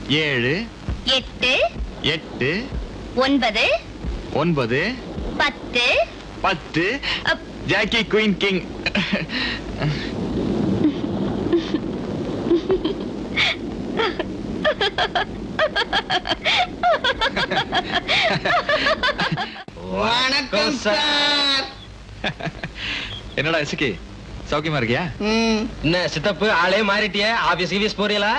ஏழு எட்டு எட்டு ஒன்பது ஒன்பது பத்து பத்து அப், ஜாக்கி குயின் கிங் வணக்கம் சார் என்னடா எசுக்கி சௌக்கியமா இருக்கியா ம், என்ன சித்தப்பு ஆளே மாறிட்டியே ஆபீஸ் கீபீஸ் போறீங்களா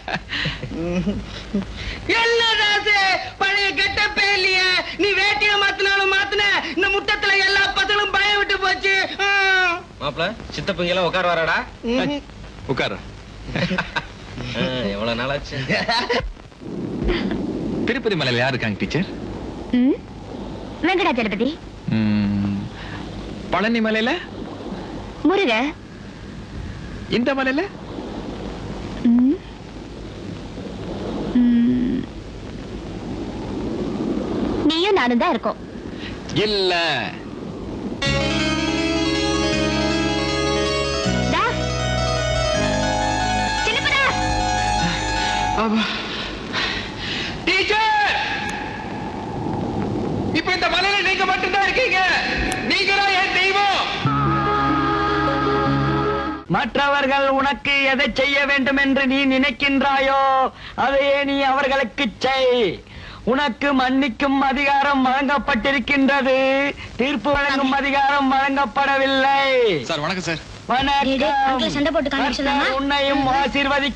என்ன ராசு பழைய கெட்டப்பே இல்லையே நீ வேட்டிய மாத்தினாலும் மாத்தின இந்த முட்டத்துல எல்லா பசங்களும் பயம் விட்டு போச்சு ஆ. மாப்பிள சித்தப்பு இங்கெல்லாம் உட்கார வராடா ம். உட்காரு ஆ, எவ்வளவு நாளாச்சு திருப்பதி மலையில யார் இருக்காங்க டீச்சர் ம், வெங்கடாச்சலபதி பழனி மலையில முருக இந்த மலையில ம், ம். நீயும் நானும் தான் இருக்கோம் இல்ல தா. சின்னப்பதா. டீச்சர் இப்ப இந்த மலையில நீங்க மட்டும்தான் இருக்கீங்க நீங்க தான் என் தெய்வம் மற்றவர்கள் உனக்கு எதை செய்ய வேண்டும் என்று நீ நினைக்கின்றாயோ அதையே நீ அவர்களுக்கு செய் உனக்கு மன்னிக்கும் அதிகாரம் வழங்கப்பட்டிருக்கின்றது தீர்ப்பு வழங்கும் அதிகாரம் வழங்கப்படவில்லை சார் வணக்கம் சார் டேய், டேய், uncle சண்டை போட்டு காமிக்க வணக்கம் சொல்லாமா? கர்த்தர் உன்னையும் ஆசீர்வதிக்க